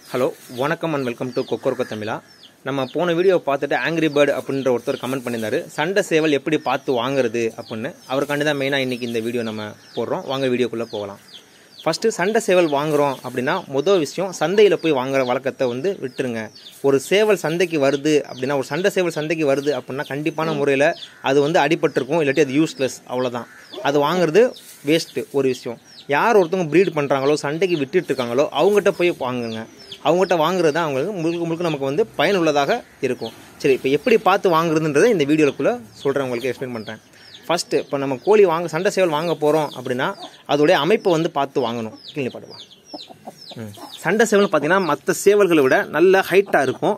Hello வணக்கம் and welcome to கொக்கோர்கோ தமிழா நம்ம போன வீடியோவை பார்த்துட்டு ஆங்கிரி பேர்டு அப்படின்ற ஒருத்தர் கமெண்ட் பண்ணியிருந்தாரு சண்டை சேவல் எப்படி பார்த்து வாங்குறது அப்படின்னு அவருக்காண்டி தான் மெயினாக இன்றைக்கி இந்த வீடியோ நம்ம போடுறோம் வாங்க வீடியோக்குள்ளே போகலாம் ஃபஸ்ட்டு சண்டை சேவல் வாங்குறோம் அப்படின்னா மொதல் விஷயம் சந்தையில் போய் வாங்குற வழக்கத்தை வந்து விட்டுருங்க ஒரு சேவல் சந்தைக்கு வருது அப்படின்னா ஒரு சண்டை சேவல் சந்தைக்கு வருது அப்படின்னா கண்டிப்பான முறையில் அது வந்து அடிபட்டிருக்கும் இல்லாட்டி அது யூஸ்லெஸ் அவ்வளோதான் அது வாங்குறது வேஸ்ட்டு ஒரு விஷயம் யார் ஒருத்தவங்க ப்ரீட் பண்ணுறாங்களோ சண்டைக்கு விட்டுட்டு இருக்காங்களோ அவங்ககிட்ட போய் வாங்குங்க அவங்ககிட்ட வாங்குறது தான் அவங்களுக்கு முழுக்க முழுக்க நமக்கு வந்து பயனுள்ளதாக இருக்கும் சரி இப்போ எப்படி பார்த்து வாங்குறதுன்றதை இந்த வீடியோக்குள்ளே சொல்கிறேன் உங்களுக்கு எக்ஸ்பிளைன் பண்ணுறேன் ஃபஸ்ட்டு இப்போ நம்ம கோழி வாங்க சண்டை சேவல் வாங்க போகிறோம் அப்படின்னா அதோடைய அமைப்பை வந்து பார்த்து வாங்கணும் கிளி பாடுவா ம் சண்டை சேவல் பார்த்தீங்கன்னா மற்ற சேவல்களை விட நல்ல ஹைட்டாக இருக்கும்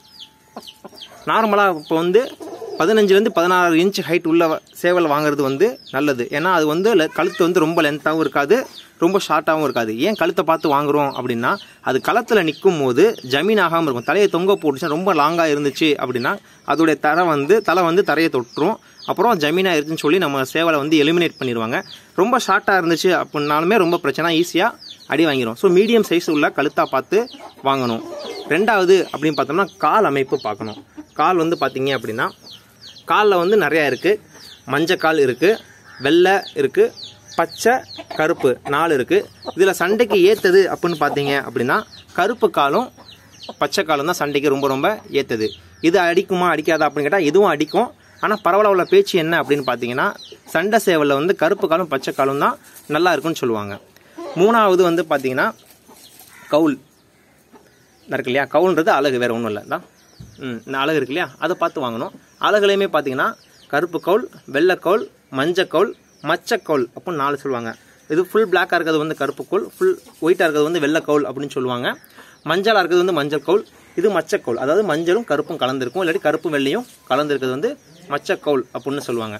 நார்மலாக இப்போ வந்து பதினஞ்சுலேருந்து பதினாறு இன்ச் ஹைட் உள்ள சேவல் வாங்குறது வந்து நல்லது ஏன்னா அது வந்து le- கழுத்து வந்து ரொம்ப லென்த்தாகவும் இருக்காது ரொம்ப ஷார்ட்டாகவும் இருக்காது ஏன் கழுத்தை பார்த்து வாங்குறோம் அப்படின்னா அது களத்தில் நிற்கும் போது ஜமீன் ஆகாமல் இருக்கும் தலையை தொங்க போட்டுச்சுன்னா ரொம்ப லாங்காக இருந்துச்சு அப்படின்னா அதோடைய தரை வந்து தலை வந்து தரையை தொட்டுரும் அப்புறம் ஜமீனாக இருந்துச்சுன்னு சொல்லி நம்ம சேவலை வந்து எலிமினேட் பண்ணிடுவாங்க ரொம்ப ஷார்ட்டாக இருந்துச்சு அப்படின்னாலுமே ரொம்ப பிரச்சனை ஈஸியாக அடி வாங்கிரும் ஸோ மீடியம் சைஸ் உள்ள கழுத்தாக பார்த்து வாங்கணும் ரெண்டாவது அப்படின்னு பார்த்தோம்னா கால் அமைப்பு பார்க்கணும் கால் வந்து பார்த்தீங்க அப்படின்னா காலில் வந்து நிறையா இருக்குது மஞ்சக்கால் இருக்குது வெள்ளை இருக்குது பச்சை கருப்பு நாலு இருக்குது இதில் சண்டைக்கு ஏற்றது அப்படின்னு பார்த்தீங்க அப்படின்னா கருப்பு காலும் பச்சை காலும் தான் சண்டைக்கு ரொம்ப ரொம்ப ஏற்றது இது அடிக்குமா அடிக்காதா அப்படின்னு கேட்டால் இதுவும் அடிக்கும் ஆனால் பரவலாக உள்ள பேச்சு என்ன அப்படின்னு பார்த்தீங்கன்னா சண்டை சேவலில் வந்து கருப்பு காலும் பச்சை காலும் தான் நல்லா இருக்குன்னு சொல்லுவாங்க மூணாவது வந்து பார்த்தீங்கன்னா கவுல் இருக்கு இல்லையா கவுல்ன்றது அழகு வேறு ஒன்றும் இல்லை தான் ம் இந்த அழகு இருக்கு இல்லையா அதை பார்த்து வாங்கணும் அழகுலையுமே பார்த்தீங்கன்னா கருப்பு கவுல் வெள்ளை கவுல் மஞ்சள் கவுல் மச்ச கவுல் அப்படின்னு நாலு சொல்லுவாங்க இது ஃபுல் பிளாக்காக இருக்கிறது வந்து கருப்பு கவுல் ஃபுல் ஒயிட்டாக இருக்கிறது வந்து வெள்ளை கவுல் அப்படின்னு சொல்லுவாங்க மஞ்சளாக இருக்கிறது வந்து மஞ்சள் கவுல் இது மச்ச கவுல் அதாவது மஞ்சளும் கருப்பும் கலந்துருக்கும் இல்லாட்டி கருப்பு வெள்ளையும் கலந்துருக்கிறது வந்து மச்ச கவுல் அப்படின்னு சொல்லுவாங்க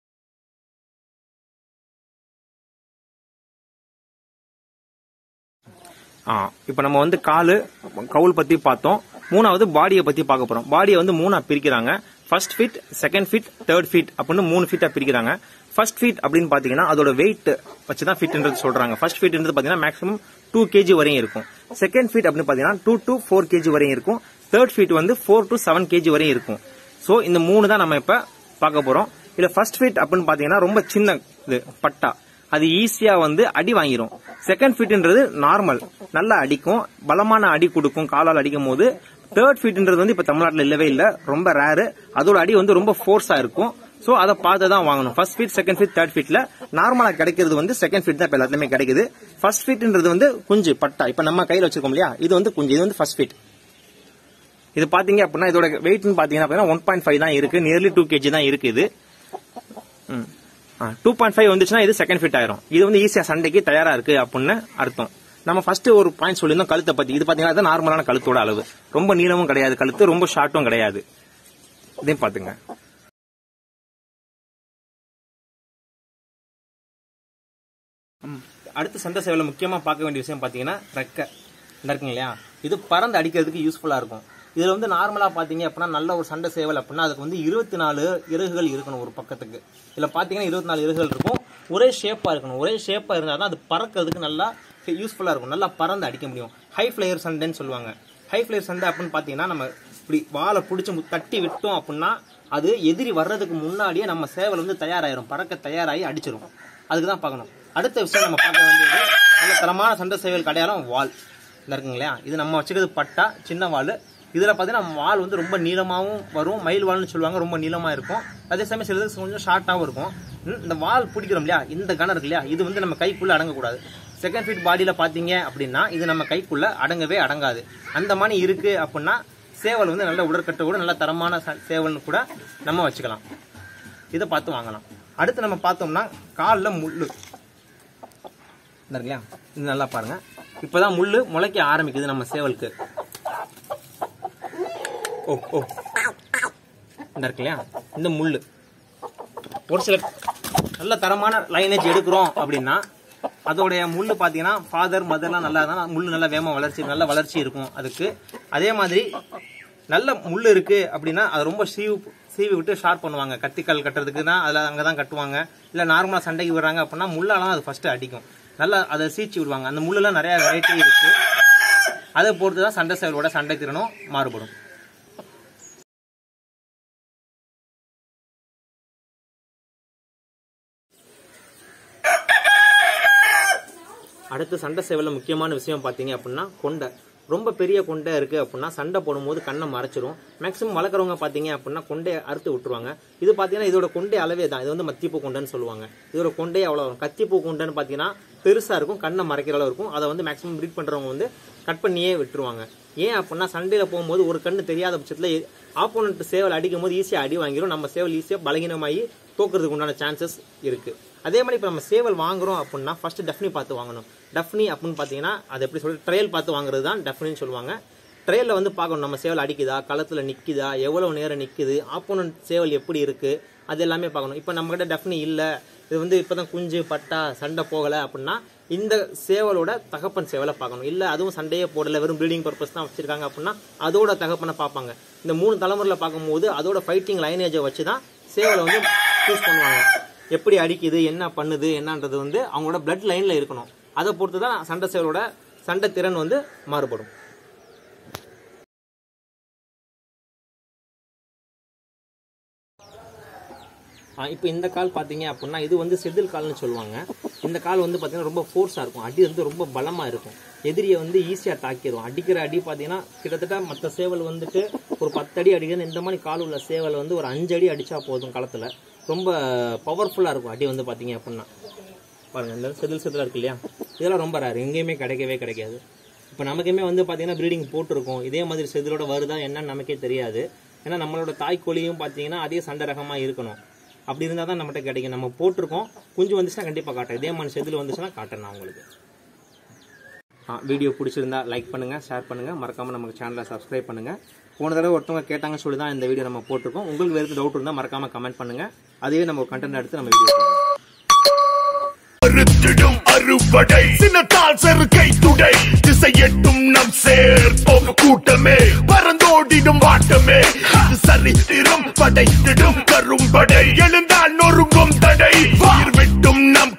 ஆ இப்போ நம்ம வந்து காலு கவுல் பத்தி பார்த்தோம் மூணாவது பாடியை பத்தி பார்க்க போறோம் பாடியை வந்து மூணா பிரிக்கிறாங்க first fit second fit third fit அப்படின்னு மூணு ஃபிட்டா பிரிக்கிறாங்க ஃபர்ஸ்ட் ஃபிட் அப்படின்னு பாத்தீங்கன்னா அதோட வெயிட் வச்சு தான் ஃபிட்ன்றது சொல்றாங்க ஃபர்ஸ்ட் ஃபிட்ன்றது பாத்தீங்கன்னா மேக்ஸிமம் டூ கேஜி வரையும் இருக்கும் செகண்ட் ஃபிட் அப்படின்னு பாத்தீங்கன்னா டூ டு ஃபோர் கேஜி வரையும் இருக்கும் தேர்ட் ஃபிட் வந்து ஃபோர் டு செவன் கேஜி வரையும் இருக்கும் ஸோ இந்த மூணு தான் நம்ம இப்ப பார்க்க போறோம் இதுல ஃபர்ஸ்ட் ஃபிட் அப்படின்னு பாத்தீங்கன்னா ரொம்ப சின்ன இது பட்டா அது ஈஸியா வந்து அடி வாங்கிரும் செகண்ட் ஃபிட்ன்றது நார்மல் நல்லா அடிக்கும் பலமான அடி கொடுக்கும் காலால் அடிக்கும் போது தேர்ட் ஃபிட்ன்றது வந்து இப்ப தமிழ்நாட்டில் இல்லவே இல்லை ரொம்ப ரேரு அதோட அடி வந்து ரொம்ப ஃபோர்ஸா இருக்கும் ஸோ அதை பார்த்து தான் வாங்கணும் first feet second feet third ஃபீட்ல நார்மலா கிடைக்கிறது வந்து செகண்ட் ஃபீட் தான் இப்ப எல்லாத்துலயுமே கிடைக்குது ஃபர்ஸ்ட் ஃபீட்ன்றது வந்து குஞ்சு பட்டா இப்ப நம்ம கையில வச்சிருக்கோம் இல்லையா இது வந்து குஞ்சு இது வந்து ஃபர்ஸ்ட் ஃபீட் இது பாத்தீங்க அப்படின்னா இதோட வெயிட்னு பாத்தீங்கன்னா ஒன் பாயிண்ட் ஃபைவ் தான் இருக்கு நியர்லி டூ கேஜி தான் இருக்கு இது டூ பாயிண்ட் ஃபைவ் வந்துச்சுன்னா இது செகண்ட் ஃபிட் ஆயிரும் இது வந்து ஈஸியா சண்டைக்கு தயாரா இருக்கு அப்படின்னு அர்த்தம் நம்ம ஃபர்ஸ்ட் ஒரு பாயிண்ட் சொல்லியிருந்தோம் கழுத்தை பத்தி இது பாத்தீங்கன்னா இது நார்மலான கழுத்தோட அளவு ரொம்ப நீளமும் கிடையாது கழுத்து ரொம்ப ஷார்ட்டும் கிடையாது இதையும் பாத்துங்க ம். அடுத்து சண்டை சேவல முக்கியமா பார்க்க வேண்டிய விஷயம் பாத்தீங்கன்னா ரெக்கை இந்த இருக்குங்க இல்லையா இது பறந்து அடிக்கிறதுக்கு யூஸ்ஃபுல்லா இருக்கும் இதுல வந்து நார்மலா பாத்தீங்க அப்படின்னா நல்ல ஒரு சண்டை சேவல் அப்படின்னா அதுக்கு வந்து இருபத்தி நாலு இறகுகள் இருக்கணும் ஒரு பக்கத்துக்கு இதுல பாத்தீங்கன்னா இருபத்தி நாலு இறகுகள் இருக்கும் ஒரே ஷேப்பா இருக்கணும் ஒரே ஷேப்பா இருந்தா தான் அது பறக்கிறதுக்கு நல்லா யூஸ்ஃபுல்லா இருக்கும் நல்லா பறந்து அடிக்க முடியும் ஹை ஃபிளையர் சண்டைன்னு சொல்லுவாங்க ஹை ஃபிளையர் சண்டை அப்படின்னு பாத்தீங்கன்னா நம்ம இப்படி வாழை பிடிச்சி மு- தட்டி விட்டோம் அப்படின்னா அது எதிரி வர்றதுக்கு முன்னாடியே நம்ம சேவல் வந்து தயாராயிரும் பறக்க தயாராகி அடிச்சிரும் அதுக்கு தான் பார்க்கணும் அடுத்த விஷயம் நம்ம பார்க்க வேண்டியது நல்ல தரமான சண்டை சேவல் கடையாளம் வால் இந்த இருக்குங்க இல்லையா இது நம்ம வச்சுக்கிறது பட்டா சின்ன வால் இதில் பார்த்தீங்கன்னா வால் வந்து ரொம்ப நீளமாகவும் வரும் மயில் வால்னு சொல்லுவாங்க ரொம்ப நீளமாக இருக்கும் அதே சமயம் சிலது கொஞ்சம் ஷார்ட்டாகவும் இருக்கும் ம், இந்த வால் பிடிக்கிறோம் இல்லையா இந்த கணம் இருக்கு இல்லையா இது வந்து நம்ம கைக்குள்ளே அடங்கக்கூடாது செகண்ட் ஃபீட் பாடியில் பார்த்தீங்க அப்படின்னா இது நம்ம கைக்குள்ளே அடங்கவே அடங்காது அந்த மாதிரி இருக்கு அப்படின்னா சேவல் வந்து நல்ல உடற்கட்டோட நல்ல தரமான ச- சேவல்னு கூட நம்ம வச்சுக்கலாம் இதை பார்த்து வாங்கலாம் அடுத்து நம்ம பார்த்தோம்னா காலில் முள்ளு இந்த இருக்கு இல்லையா இது நல்லா பாருங்க இப்பதான் முள்ளு முளைக்க ஆரம்பிக்குது நம்ம சேவலுக்கு ஓ ஓ இந்த இருக்கு இல்லையா இந்த முள்ளு ஒரு சில நல்ல தரமான லைனேஜ் எடுக்கிறோம் அப்படின்னா அதோடைய முள்ளு பார்த்தீங்கன்னா ஃபாதர் மதர்லாம் நல்லா இருந்தால் முள்ளு நல்லா வேகமாக வளர்ச்சி நல்ல வளர்ச்சி இருக்கும் அதுக்கு அதே மாதிரி நல்ல முள்ளு இருக்கு அப்படின்னா அது ரொம்ப சீவு சீவி விட்டு ஷார்ப் பண்ணுவாங்க கத்திக்கல் கட்டுறதுக்கு தான் அதில் அங்கே தான் கட்டுவாங்க இல்லை நார்மலாக சண்டைக்கு விடுறாங்க அப்படின்னா முள்ளால தான் அது ஃபர்ஸ்ட் அடிக்கும் நல்லா அதை சீச்சி விடுவாங்க அந்த முள்ளெல்லாம் நிறைய வெரைட்டி இருக்கு அதை பொறுத்து தான் சண்டை சேவலோட சண்டை திறனும் மாறுபடும் அடுத்து சண்டை சேவலில் முக்கியமான விஷயம் பார்த்தீங்க அப்படின்னா கொண்டை ரொம்ப பெரிய கொண்டை இருக்குது அப்படின்னா சண்டை போடும்போது கண்ணை மறைச்சிரும் மேக்ஸிமம் வளர்க்குறவங்க பார்த்தீங்க அப்படின்னா கொண்டையை அறுத்து விட்டுருவாங்க இது பார்த்தீங்கன்னா இதோட கொண்டை அளவே தான் இது வந்து மத்திப்பூ கொண்டைன்னு சொல்லுவாங்க இதோட கொண்டையே அவ்வளோ வரும் கத்திப்பூ கொண்டைன்னு பார்த்தீங்கன்னா பெருசாக இருக்கும் கண்ணை மறைக்கிற அளவு இருக்கும் அதை வந்து மேக்ஸிமம் ப்ரீட் பண்ணுறவங்க வந்து கட் பண்ணியே விட்டுருவாங்க ஏன் அப்படின்னா சண்டையில் போகும்போது ஒரு கண்ணு தெரியாத பட்சத்தில் ஆப்போனண்ட் சேவல் அடிக்கும் போது ஈஸியாக அடி வாங்கிரும் நம்ம சேவல் ஈஸியாக பலகீனமாகி தோக்குறதுக்கு உண்டான சான்சஸ் இருக்குது அதே மாதிரி இப்போ நம்ம சேவல் வாங்குறோம் அப்படின்னா ஃபர்ஸ்ட் டெஃப்னி பார்த்து வாங்கணும் டெஃப்னி அப்படின்னு பார்த்தீங்கன்னா அது எப்படி சொல்றது ட்ரையல் பார்த்து வாங்குறது தான் டெஃப்னின்னு சொல்லுவாங்க ட்ரையலில் வந்து பார்க்கணும் நம்ம சேவல் அடிக்குதா களத்தில் நிற்குதா எவ்வளோ நேரம் நிற்குது ஆப்போனன்ட் சேவல் எப்படி இருக்குது அது எல்லாமே பார்க்கணும் இப்போ நம்மகிட்ட டெஃப்னி இல்லை இது வந்து இப்போ தான் குஞ்சு பட்டா சண்டை போகலை அப்படின்னா இந்த சேவலோட தகப்பன் சேவலை பார்க்கணும் இல்லை அதுவும் சண்டையே போடல வெறும் ப்ரீடிங் பர்பஸ் தான் வச்சிருக்காங்க அப்படின்னா அதோட தகப்பனை பார்ப்பாங்க இந்த மூணு தலைமுறையில் பார்க்கும்போது அதோட ஃபைட்டிங் லைனேஜை வச்சு தான் சேவலை வந்து சூஸ் பண்ணுவாங்க எப்படி அடிக்குது என்ன பண்ணுது என்னன்றது வந்து அவங்களோட பிளட் லைனில் இருக்கணும் அதை பொறுத்து தான் சண்டை சேவலோட சண்டை திறன் வந்து மாறுபடும் இப்போ இந்த கால் பார்த்தீங்க அப்படின்னா இது வந்து செதில் கால்னு சொல்லுவாங்க இந்த கால் வந்து பார்த்தீங்கன்னா ரொம்ப ஃபோர்ஸாக இருக்கும் அடி வந்து ரொம்ப பலமாக இருக்கும் எதிரியை வந்து ஈஸியாக தாக்கிடும் அடிக்கிற அடி பார்த்தீங்கன்னா கிட்டத்தட்ட மற்ற சேவல் வந்துட்டு ஒரு பத்து அடி அடிக்கிறது இந்த மாதிரி கால் உள்ள சேவல் வந்து ஒரு அஞ்சு அடி அடித்தா போதும் களத்தில் ரொம்ப பவர்ஃபுல்லாக இருக்கும் அடி வந்து பார்த்தீங்க அப்படின்னா பாருங்கள் இந்த செதில் செதிலாக இருக்கு இல்லையா இதெல்லாம் ரொம்ப ரேர் எங்கேயுமே கிடைக்கவே கிடைக்காது இப்போ நமக்குமே வந்து பார்த்தீங்கன்னா ப்ரீடிங் போட்டிருக்கோம் இதே மாதிரி செதிலோட வருதா என்னன்னு நமக்கே தெரியாது ஏன்னா நம்மளோட தாய்க்கோழியும் பார்த்தீங்கன்னா அதே சண்டை ரகமாக இருக்கணும் அப்படி இருந்தால் தான் நம்மகிட்ட கிடைக்கும் நம்ம போட்டிருக்கோம் குஞ்சு வந்துச்சுன்னா கண்டிப்பாக காட்டுறேன் இதே மாதிரி செதில் வந்துச்சுன்னா காட்டுறேன் நான் உங்களுக்கு ஆ வீடியோ பிடிச்சிருந்தா லைக் பண்ணுங்கள் ஷேர் பண்ணுங்கள் மறக்காமல் நமக்கு சேனலை சப்ஸ்கிரைப் பண்ணுங்கள் போன தடவை ஒருத்தவங்க கேட்டாங்க சொல்லி தான் இந்த வீடியோ நம்ம போட்டிருக்கோம் உங்களுக்கு வேறு டவுட் இருந்தால் மறக்காமல் கமெண்ட் பண்ணுங்கள் அதுவே நம்ம கண்டென்ட் எடுத்து நம்ம வீடியோ போடுறோம் அறுத்திடும் அறுபடை சின்னத்தால் செருக்கை துடை திசை எட்டும் நம் சேர் போக கூட்டமே பறந்தோடிடும் வாட்டமே இது சரித்திரம் படைத்திடும் கரும்படை எழுந்தால் நொறுங்கும் தடை வார் விட்டும் நம்